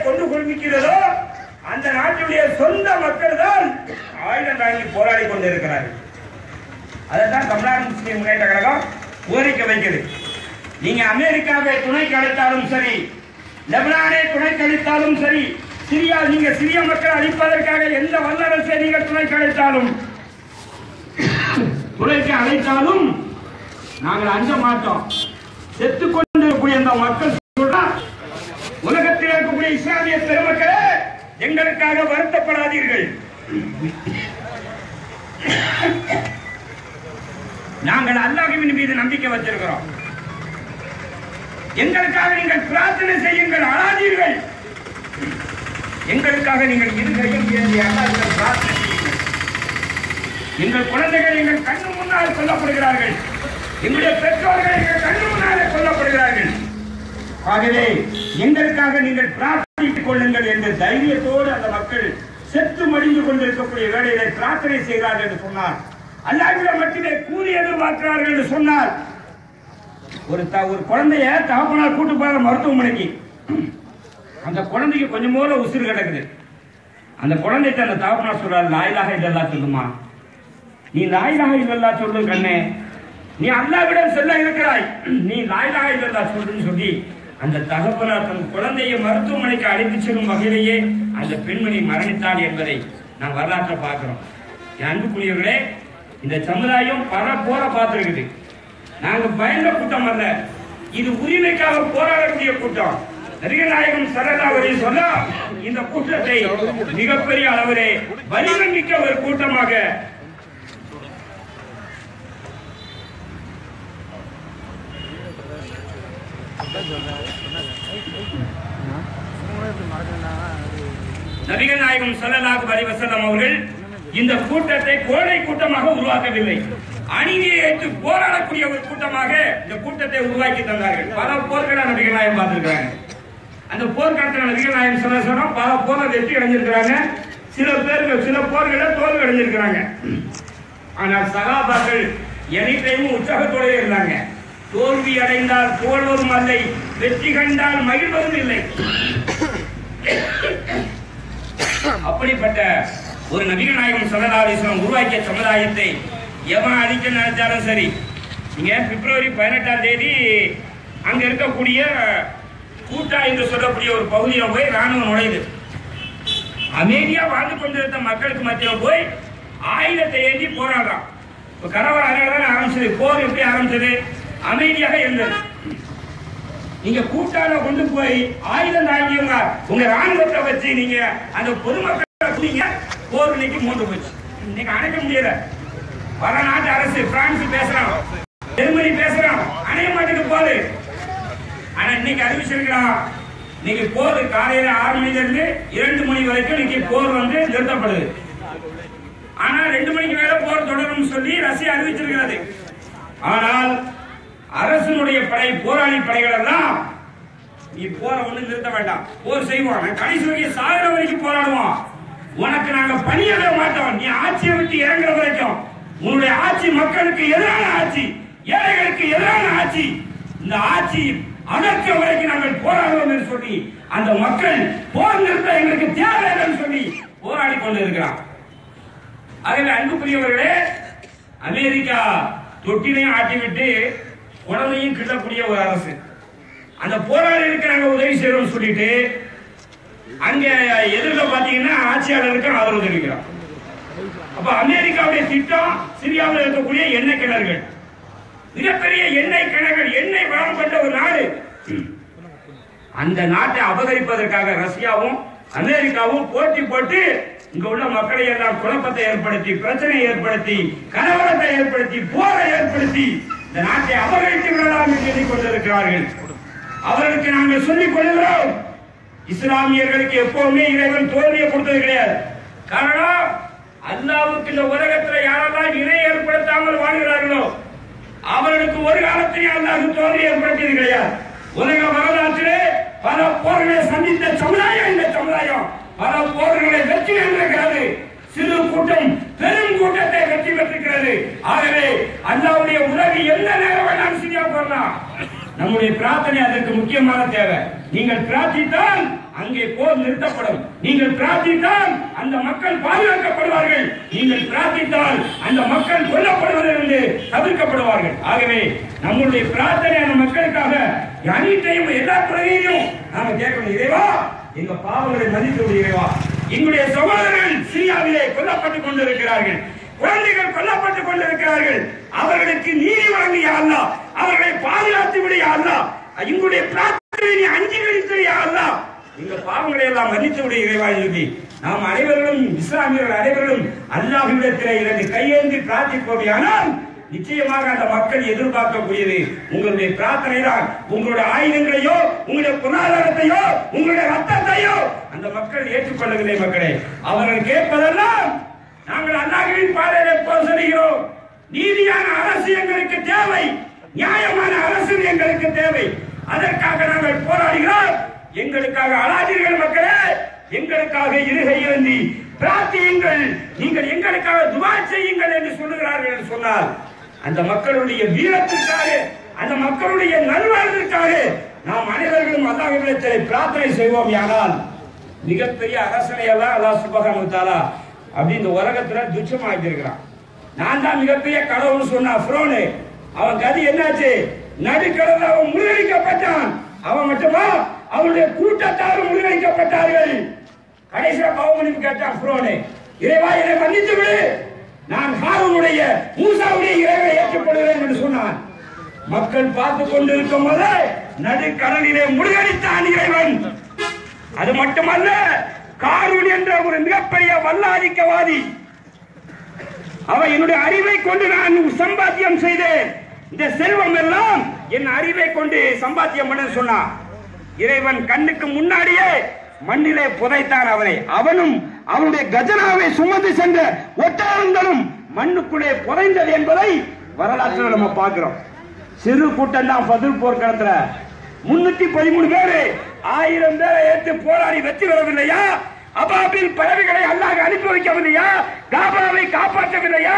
கொண்டு குழுமிக்கிறதோ அந்த நாட்டுடைய சொந்த மக்கள் தான் ஆயுதம் தாங்கி போராடி கொண்டிருக்கிறார்கள் அதைத்தான் தமிழ்நாடு முஸ்லிம் முன்னேற்ற கழகம் கோரிக்கை வைக்குது நீங்க அமெரிக்காவை துணைக்கு அழைத்தாலும் சரி லெபனானை துணைக்கு அழைத்தாலும் சரி சிரியா நீங்க சிறிய மக்கள் அழிப்பதற்காக எந்த வல்லரசை நீங்க துணைக்கு அழைத்தாலும் துணைக்கு அழைத்தாலும் நாங்கள் அஞ்ச மாட்டோம் செத்து கொண்டிருக்கக்கூடிய இந்த மக்கள் சொல்றா, உலகத்தில் இருக்கக்கூடிய இஸ்லாமிய பெருமக்களே எங்களுக்காக வருத்தப்படாதீர்கள் நாங்கள் அல்லாஹ்வின் மீது நம்பிக்கை வச்சிருக்கிறோம் எங்களுக்காக நீங்கள் பிரார்த்தனை செய்யுங்கள் அழாதீர்கள் எங்களுக்காக நீங்கள் இருக்கையும் ஏந்தி அல்லாஹ்விடம் பிரார்த்தனை செய்யுங்கள் எங்கள் குழந்தைகள் எங்கள் கண்ணு முன்னால் கொல்லப்படுகிறார்கள் எங்களுடைய பெற்றோர்கள் எங்கள் கண்ணு முன்னாலே கொல்லப்படுகிறார்கள் ஆகவே எங்களுக்காக நீங்கள் பிரார்த்தித்துக் கொள்ளுங்கள் என்று தைரியத்தோடு அந்த மக்கள் செத்து மடிந்து கொண்டிருக்கக்கூடிய வேளையிலே பிரார்த்தனை செய்கிறார்கள் என்று சொன்னார் அல்லாஹ்விடம் மட்டுமே கூலி எதிர்பார்க்கிறார்கள் என்று சொன்னார் ஒரு த- ஒரு குழந்தைய தகப்பனார் கூட்டு போற மருத்துவமனைக்கு அந்த குழந்தைக்கு கொஞ்சம் போல உசுறு கிடக்குது அந்த குழந்தைகிட்ட அந்த தகப்பனார் சொல்றாரு லாயிலாக இல்லல்லா சொல்லுமா நீ லாயிலாக இல்லல்லா சொல்லு கண்ணே நீ அல்லாவிடம் செல்ல இருக்கிறாய் நீ லாயிலாக இல்லல்லா சொல்லுன்னு சொல்லி அந்த தகப்பனார் தன் குழந்தையை மருத்துவமனைக்கு அழைத்து செல்லும் வகையிலேயே அந்த பெண்மணி மரணித்தாள் என்பதை நாம் வரலாற்றை பார்க்கிறோம் என் அன்புக்குரியவர்களே இந்த சமுதாயம் பல போர பார்த்திருக்குது நாங்க பயந்த கூட்டம் அல்ல இது உரிமைக்காக போராடக்கூடிய கூட்டம் நபிகள் நாயகம் சரதா வழி சொல்ல இந்த கூட்டத்தை மிகப்பெரிய அளவிலே வலிமை மிக்க ஒரு கூட்டமாக நபிகள் நாயகம் ஸல்லல்லாஹு அலைஹி வஸல்லம் அவர்கள் இந்த கூட்டத்தை கோடை கூட்டமாக உருவாக்கவில்லை அநீதியை ஏற்று போராடக்கூடிய ஒரு கூட்டமாக இந்த கூட்டத்தை உருவாக்கி தந்தார்கள் பல போர்களை நபிகள் நாயகம் பார்த்திருக்கிறாங்க அந்த போர்க்காலத்தில் நபிகள் நாயகம் சொல்ல சொன்னா பல போரை வெற்றி அடைஞ்சிருக்கிறாங்க சில பேர்கள் சில போர்களை தோல்வி அடைஞ்சிருக்கிறாங்க ஆனால் சகாபாக்கள் எனிடையும் உற்சாகத்தோட இருந்தாங்க தோல்வி அடைந்தால் புகழ்வதும் அல்லை வெற்றி கண்டால் மகிழ்வதும் இல்லை அப்படிப்பட்ட ஒரு நபிகள் நாயகம் சல்லல்லாஹு உருவாக்கிய சமுதாயத்தை எவன் அழிக்க நினைச்சாலும் சரி நீங்க பிப்ரவரி பதினெட்டாம் தேதி அங்க இருக்கக்கூடிய கூட்டா என்று சொல்லக்கூடிய ஒரு பகுதியில் போய் ராணுவம் நுழையுது அமைதியா வாழ்ந்து கொண்டிருந்த மக்களுக்கு மத்தியில் போய் ஆயுதத்தை ஏந்தி போராடுறான் இப்ப கரவர அறையில ஆரம்பிச்சது போர் எப்படி ஆரம்பிச்சது அமைதியாக இருந்தது நீங்க கூட்டால கொண்டு போய் ஆயுதம் தாங்கியவங்க உங்க ராணுவத்தை வச்சு நீங்க அந்த பொதுமக்களை நீங்க போர் இன்னைக்கு மூண்டு போச்சு இன்னைக்கு அணைக்க முடியல பல நாட்டு அரசு பிரான்ஸ் பேசுறான் ஜெர்மனி பேசுறான் அணைய மாட்டுக்கு போரு ஆனா இன்னைக்கு அறிவிச்சிருக்கிறான் இன்னைக்கு போர் காலையில ஆறு மணில இருந்து இரண்டு மணி வரைக்கும் இன்னைக்கு போர் வந்து நிறுத்தப்படுது ஆனா ரெண்டு மணிக்கு மேல போர் தொடரும் சொல்லி ரஷ்யா அறிவிச்சிருக்கிறது ஆனால் அரசனுடைய படை போராளி படைகள் எல்லாம் நீ போற ஒண்ணு நிறுத்த வேண்டாம் போர் செய்வோம் நான் கடைசி வரைக்கும் சாகிற வரைக்கும் போராடுவோம் உனக்கு நாங்க பணியிட மாட்டோம் நீ ஆட்சியை விட்டு இறங்குற வரைக்கும் உன்னுடைய ஆட்சி மக்களுக்கு எதிரான ஆட்சி ஏழைகளுக்கு எதிரான ஆட்சி இந்த ஆட்சி அகற்ற வரைக்கும் நாங்கள் போராடுவோம் என்று சொல்லி அந்த மக்கள் போர் நிறுத்த எங்களுக்கு தேவையில்லைன்னு சொல்லி போராடி கொண்டு இருக்கிறான் ஆகவே அன்புக்குரியவர்களே அமெரிக்கா தொட்டிலையும் ஆட்டிவிட்டு குழந்தையும் கிட்டக்கூடிய ஒரு அரசு அந்த போராளிகளுக்கு நாங்க உதவி செய்யறோம்னு சொல்லிட்டு அங்க எதிர்க்க பாத்தீங்கன்னா ஆட்சியாளருக்கு ஆதரவு தெரிவிக்கிறோம் அப்ப அமெரிக்காவுடைய திட்டம் சிரியாவில் இருக்கக்கூடிய எண்ணெய் கிணறுகள் மிகப்பெரிய எண்ணெய் கிணறுகள் எண்ணெய் வளம் கொண்ட ஒரு நாடு அந்த நாட்டை அபகரிப்பதற்காக ரஷ்யாவும் அமெரிக்காவும் போட்டி போட்டு இங்க உள்ள மக்களை எல்லாம் குழப்பத்தை ஏற்படுத்தி பிரச்சனையை ஏற்படுத்தி கலவரத்தை ஏற்படுத்தி போரை ஏற்படுத்தி இந்த நாட்டை அபகரித்து விடலாம் என்று எண்ணிக் கொண்டிருக்கிறார்கள் அவர்களுக்கு நாங்கள் சொல்லிக் கொள்கிறோம் இஸ்லாமியர்களுக்கு எப்பவுமே இறைவன் தோல்வியை கொடுத்தது கிடையாது காரணம் அல்லாவுக்கு இந்த உலகத்துல யாரெல்லாம் இணை ஏற்படுத்தாமல் வாழ்கிறார்களோ அவர்களுக்கு ஒரு காலத்திலேயும் அல்லாஹ் தோல்வி ஏற்படுத்தியது கிடையாது உலக வரலாற்றிலே பல போர்களை சந்தித்த சமுதாயம் இந்த சமுதாயம் பல போர்களை வெற்றி பெற்றிருக்கிறது சிறு கூட்டம் பெரும் கூட்டத்தை வெற்றி பெற்றிருக்கிறது ஆகவே அல்லாவுடைய உதவி எந்த நேரம் வேணாலும் சிரியா போடலாம் நம்முடைய பிரார்த்தனை அதற்கு முக்கியமான தேவை நீங்கள் பிரார்த்தித்தால் அங்கே போர் நிறுத்தப்படும் நீங்கள் பிரார்த்தித்தால் அந்த மக்கள் பாதுகாக்கப்படுவார்கள் நீங்கள் பிரார்த்தித்தால் அந்த மக்கள் கொல்லப்படுவதிலிருந்து தவிர்க்கப்படுவார்கள் ஆகவே நம்முடைய பிரார்த்தனை அந்த மக்களுக்காக அனைத்தையும் எல்லா துறையிலும் நாம கேட்கணும் இறைவா எங்க பாவங்களை மன்னித்து விடு இறைவா எங்களுடைய சகோதரர்கள் சிரியாவிலே கொல்லப்பட்டுக் கொண்டிருக்கிறார்கள் குழந்தைகள் கொல்லப்பட்டுக் கொண்டிருக்கிறார்கள் அவர்களுக்கு நீதி வழங்கிய அல்லா அவர்களை பாதுகாத்து விடிய அல்லா எங்களுடைய பிரார்த்தனை நீ அங்கீகரித்து அல்லா இந்த பாவங்களை எல்லாம் மன்னித்து விட இறைவா எழுதி நாம் அனைவரும் இஸ்லாமியர்கள் அனைவரும் அல்லாஹ்விடத்தில் இரண்டு கையேந்தி பிரார்த்திப்போமையானால் நிச்சயமாக அந்த மக்கள் எதிர்பார்க்கக்கூடியது உங்களுடைய பிரார்த்தனை தான் உங்களுடைய ஆயுதங்களையோ உங்களுடைய பொருளாதாரத்தையோ உங்களுடைய ரத்தத்தையோ அந்த மக்கள் ஏற்றுக்கொள்ளவில்லை மக்களே அவர்கள் கேட்பதெல்லாம் நாங்கள் அல்லாஹ்வின் பாதையிலே போக சொல்கிறோம் நீதியான அரசு எங்களுக்கு தேவை நியாயமான அரசு எங்களுக்கு தேவை அதற்காக நாங்கள் போராடுகிறோம் எங்களுக்காக அழாதீர்கள் மக்களே எங்களுக்காக இருகை இறந்தி பிரார்த்தியுங்கள் நீங்கள் எங்களுக்காக துவா செய்யுங்கள் என்று சொல்லுகிறார்கள் என்று சொன்னால் அந்த மக்களுடைய வீரத்திற்காக அந்த மக்களுடைய நல்வாழ்விற்காக நாம் அனைவர்களும் அல்லாஹ்விடத்தில் பிரார்த்தனை செய்வோம் யானால் மிகப்பெரிய அரசனை எல்லாம் அல்லாஹ் சுபஹானஹு தஆலா அப்படி இந்த உலகத்துல துச்சமாக்கி இருக்கிறான் நான் தான் மிகப்பெரிய கடவுள் சொன்ன ஃப்ரோனு அவன் கதி என்னாச்சு நடுக்கடல அவன் முறியடிக்கப்பட்டான் அவன் மட்டுமா அவனுடைய கூட்டத்தாரும் முறியடிக்கப்பட்டார்கள் கடைசியா பவமணிப்பு கேட்டான் ஃப்ரோனு இறைவா என்னை மன்னித்து விடு நான் ஹாரூனுடைய மூசாவுடைய இறைவை ஏற்றுக்கொள்கிறேன் என்று சொன்னான் மக்கள் பார்த்து கொண்டிருக்கும் போது நடுக்கடலிலே முருகடித்தான் இறைவன் அது மட்டுமல்ல காரூன் என்ற ஒரு மிகப்பெரிய வல்லாதிக்கவாதி அவன் என்னுடைய அறிவை கொண்டு நான் சம்பாத்தியம் செய்தேன் இந்த செல்வம் எல்லாம் என் அறிவை கொண்டு சம்பாத்தியம் பண்ண சொன்னான் இறைவன் கண்ணுக்கு முன்னாடியே மண்ணிலே புதைத்தான் அவனை அவனும் அவனுடைய கஜனாவை சுமந்து சென்ற ஒட்டாரங்களும் மண்ணுக்குள்ளே புதைந்தது என்பதை வரலாற்றில் நம்ம பார்க்கிறோம் சிறு கூட்டம் தான் பதில் போர்க்களத்துல முன்னூத்தி பதிமூணு பேரு ஆயிரம் பேரை ஏற்று போராடி வெற்றி பெறவில்லையா அபாபில் பறவைகளை அல்லாஹ் அனுப்பி வைக்கவில்லையா காபாவை காப்பாற்றவில்லையா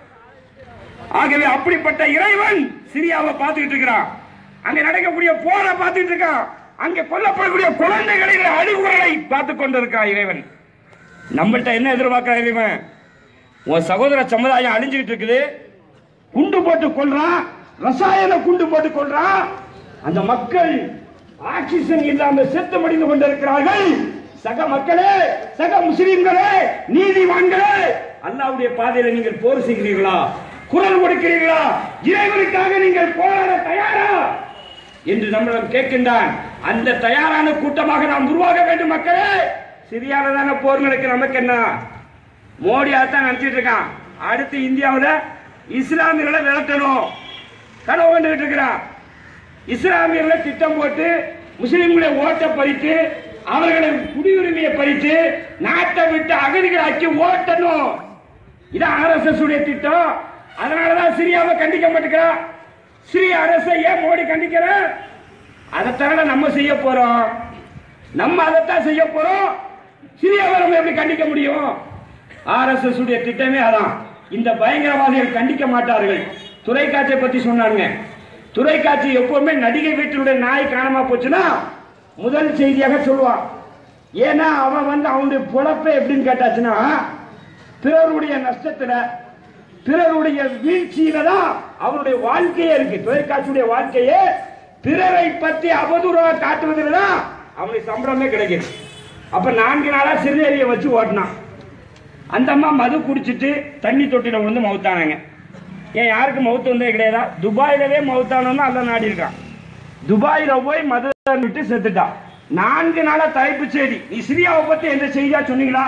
ஆகவே அப்படிப்பட்ட இறைவன் சிரியாவை பார்த்துக்கிட்டு இருக்கிறான் அங்க நடக்கக்கூடிய போரை பார்த்துட்டு இருக்கான் அங்க கொல்லப்படக்கூடிய குழந்தைகளின் அழுகுறலை பார்த்து கொண்டிருக்கான் இறைவன் நம்மள்ட்ட என்ன எதிர்பார்க்கிற இறைவன் உன் சகோதர சமுதாயம் அழிஞ்சுக்கிட்டு இருக்குது குண்டு போட்டு கொள்றான் ரசாயன குண்டு போட்டு கொள்றான் அந்த மக்கள் ஆக்சிஜன் இல்லாம செத்து மடிந்து கொண்டிருக்கிறார்கள் சக மக்களே சக முஸ்லிம்களே நீதிவான்களே அல்லாவுடைய பாதையில நீங்கள் போர் செய்கிறீர்களா குரல் கொடுக்கிறீர்களா இறைவனுக்காக நீங்கள் போராட தயாரா என்று நம்மிடம் கேட்கின்றான் அந்த தயாரான கூட்டமாக நாம் உருவாக வேண்டும் மக்களே சிரியால தானே போர் நடக்கு நமக்கு என்ன மோடி அதான் நினைச்சிட்டு இருக்கான் அடுத்து இந்தியாவுல இஸ்லாமியர்களை விரட்டணும் கனவு கண்டுகிட்டு இருக்கிறான் இஸ்லாமியர்களை திட்டம் போட்டு முஸ்லிம்களை ஓட்டை பறித்து அவர்களின் குடியுரிமையை பறித்து நாட்டை விட்டு அகதிகளாக்கி ஓட்டணும் இது ஆர்எஸ்எஸ் உடைய திட்டம் அதனாலதான் சிரியாவை கண்டிக்க மாட்டேங்கிறா சிரிய அரசை ஏன் மோடி கண்டிக்கிற அதைத்தான நம்ம செய்ய போறோம் நம்ம அதைத்தான் செய்ய போறோம் சிரியாவை நம்ம எப்படி கண்டிக்க முடியும் ஆர்எஸ்எஸ் உடைய திட்டமே அதான் இந்த பயங்கரவாதிகள் கண்டிக்க மாட்டார்கள் துறைக்காட்சியை பத்தி சொன்னாங்க துறைக்காட்சி எப்பவுமே நடிகை வீட்டினுடைய நாய் காணாம போச்சுன்னா முதல் செய்தியாக சொல்லுவான் ஏன்னா அவன் வந்து அவனுடைய பொழப்பை எப்படின்னு கேட்டாச்சுன்னா பிறருடைய நஷ்டத்துல பிறருடைய வீழ்ச்சியில தான் அவனுடைய வாழ்க்கையே இருக்கு தொலைக்காட்சியுடைய வாழ்க்கையே பிறரை பற்றி அவதூறாக காட்டுவதில் தான் அவனுக்கு சம்பளமே கிடைக்குது அப்ப நான்கு நாளா சிறுநேரியை வச்சு ஓட்டினான் அந்த அம்மா மது குடிச்சிட்டு தண்ணி தொட்டில வந்து மவுத்தானாங்க ஏன் யாருக்கு மவுத்து வந்தே கிடையாதா துபாயிலவே மவுத்தானோன்னு அல்ல நாடி இருக்கான் துபாயில போய் மது விட்டு செத்துட்டான் நான்கு நாளா தலைப்பு செய்தி நீ சிரியாவை பத்தி எந்த செய்தியா சொன்னீங்களா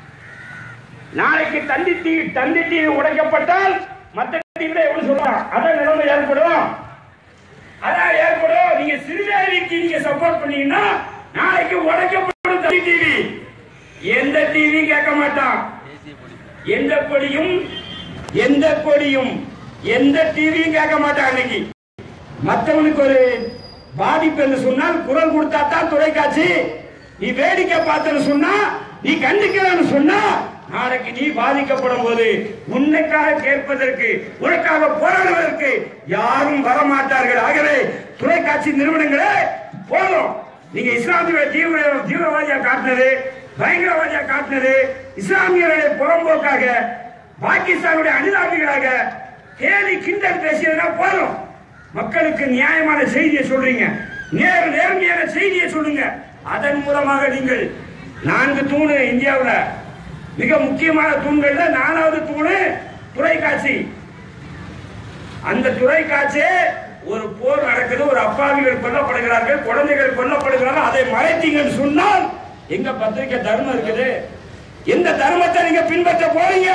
நாளைக்கு தந்தி டிவி தந்தி டிவி உடைக்கப்பட்டால் மத்த டிவில எவ்வளவு சொல்றான் அதான் நிலைமை ஏற்படும் அதான் ஏற்படும் நீங்க சிறுநேரிக்கு நீங்க சப்போர்ட் பண்ணீங்கன்னா நாளைக்கு உடைக்கப்படும் தந்தி டிவி எந்த டிவி கேட்க மாட்டான் எந்த கொடியும் எந்த கொடியும் எந்த டிவியும் கேட்க மாட்டான் அன்னைக்கு மற்றவனுக்கு ஒரு பாதிப்பு என்று சொன்னால் குரல் கொடுத்தா தான் தொலைக்காட்சி நீ வேடிக்கை பார்த்தன்னு சொன்னா நீ கண்டிக்கிறன்னு சொன்னா நாளைக்கு நீ பாதிக்கப்படும் போது உன்னைக்காக கேட்பதற்கு உனக்காக போராடுவதற்கு யாரும் வரமாட்டார்கள் ஆகவே தொலைக்காட்சி நிறுவனங்களே போதும் நீங்க இஸ்லாமிய தீவிர தீவிரவாதியா காட்டினது பயங்கரவாதியா காட்டினது இஸ்லாமியர்களை புறம்போக்காக பாகிஸ்தானுடைய அனுதாபிகளாக கேலி கிண்டல் பேசியதுனா போதும் மக்களுக்கு நியாயமான செய்தியை சொல்றீங்க நேர் நேர்மையான செய்தியை சொல்லுங்க அதன் மூலமாக நீங்கள் நான்கு தூணு இந்தியாவுல மிக முக்கியமான தூண்கள்ல நாலாவது தூணு துறைக்காட்சி அந்த துறைக்காட்சி ஒரு போர் நடக்குது ஒரு அப்பாவிகள் கொல்லப்படுகிறார்கள் குழந்தைகள் கொல்லப்படுகிறார்கள் அதை மறைத்தீங்கன்னு சொன்னால் எங்க பத்திரிக்கை தர்மம் இருக்குது எந்த தர்மத்தை நீங்க பின்பற்ற போறீங்க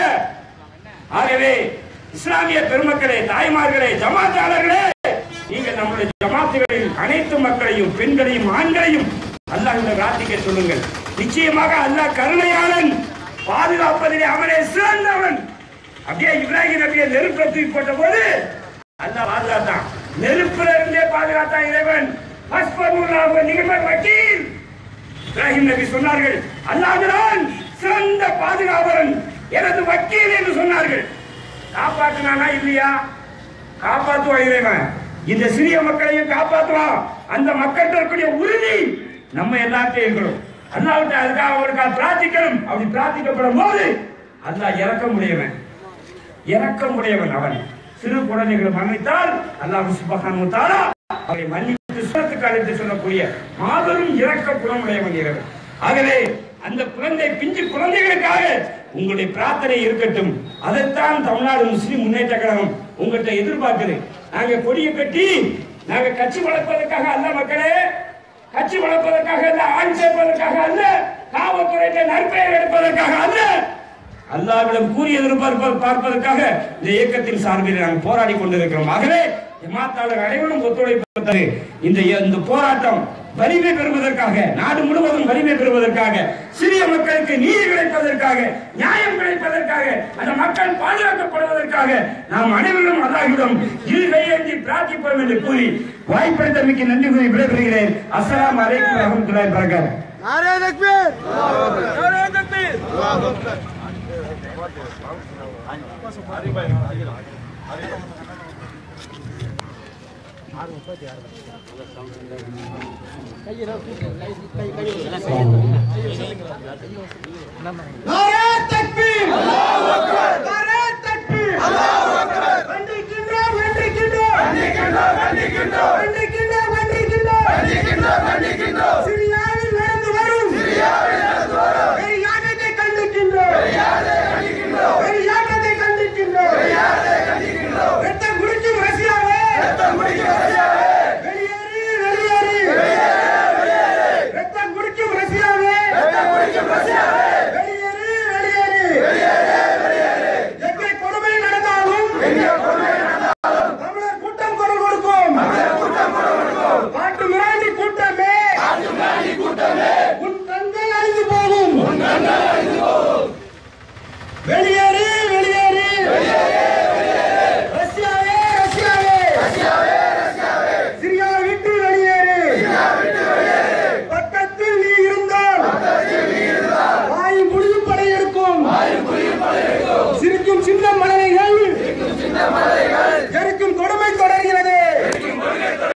ஆகவே இஸ்லாமிய பெருமக்களே தாய்மார்களே ஜமாத்தாளர்களே நீங்க நம்முடைய ஜமாத்துகளில் அனைத்து மக்களையும் பெண்களையும் ஆண்களையும் அல்லாஹ் இந்த பிரார்த்திக்க சொல்லுங்கள் நிச்சயமாக அல்லாஹ் கருணையாளன் பாதுகாப்பதிலே அவனே சிறந்தவன் அப்படியே இப்ராஹிம் நபியை நெருப்பு தூக்கி போட்ட போது அல்லாஹ் பாதுகாத்தான் நெருப்புல இருந்தே பாதுகாத்தான் இறைவன் ஹஸ்பனுல்லாஹு நிகழ்வர் வக்கீல் இப்ராஹிம் நபி சொன்னார்கள் அல்லாஹ்தான் சிறந்த பாதுகாவலன் எனது வக்கீல் என்று சொன்னார்கள் காப்பாற்றினானா இல்லையா காப்பாற்றுவான் இறைவன் இந்த சிறிய மக்களையும் காப்பாற்றுவான் அந்த மக்கள்கிட்ட இருக்கக்கூடிய உறுதி நம்ம எல்லாத்தையும் இருக்கிறோம் அல்லாவிட்ட அதுக்காக அவருக்காக பிரார்த்திக்கணும் அப்படி பிரார்த்திக்கப்படும் போது அல்லாஹ் இறக்க முடியவன் இறக்கம் உடையவன் அவன் சிறு குழந்தைகளை மன்னித்தால் அல்லாஹ் சுபஹானு தஆலா அவரை மன்னித்து சுரத்துக்கு அழைத்து சொல்லக்கூடிய மாபெரும் இறக்க குணமுடையவன் இறைவன் ஆகவே அந்த குழந்தை பிஞ்சு குழந்தைகளுக்காக உங்களுடைய பிரார்த்தனை இருக்கட்டும் அதைத்தான் தமிழ்நாடு முஸ்லிம் முன்னேற்ற கழகம் உங்கள்கிட்ட எதிர்பார்க்குது நாங்க கொடியை கட்டி நாங்க கட்சி வளர்ப்பதற்காக அல்ல மக்களே கட்சி வளர்ப்பதற்காக அல்ல ஆண் சேர்ப்பதற்காக அல்ல காவல்துறையிட்ட நற்பெயர் எடுப்பதற்காக அல்ல அல்லாவிடம் கூறிய எதிர்பார்ப்ப பார்ப்பதற்காக இந்த இயக்கத்தின் சார்பில் நாங்கள் போராடி கொண்டிருக்கிறோம் ஆகவே ஜமாத்தாளர் அனைவரும் ஒத்துழைப்பு தரு. இந்த இந்த போராட்டம் வலிமை பெறுவதற்காக நாடு முழுவதும் வலிமை பெறுவதற்காக சிறிய மக்களுக்கு நீதி கிடைப்பதற்காக நியாயம் கிடைப்பதற்காக அந்த மக்கள் பாதுகாக்கப்படுவதற்காக நாம் அனைவரும் அல்லாஹ்விடம் இரு கையேந்தி பிரார்த்திப்போம் என்று கூறி வாய்ப்பளித்தமைக்கு நன்றி கூறி விடைபெறுகிறேன் அஸ்ஸலாமு அலைக்கும் வரஹ்மத்துல்லாஹி வபரகாத்துஹு नारे तकबीर नारे तकबीर नारे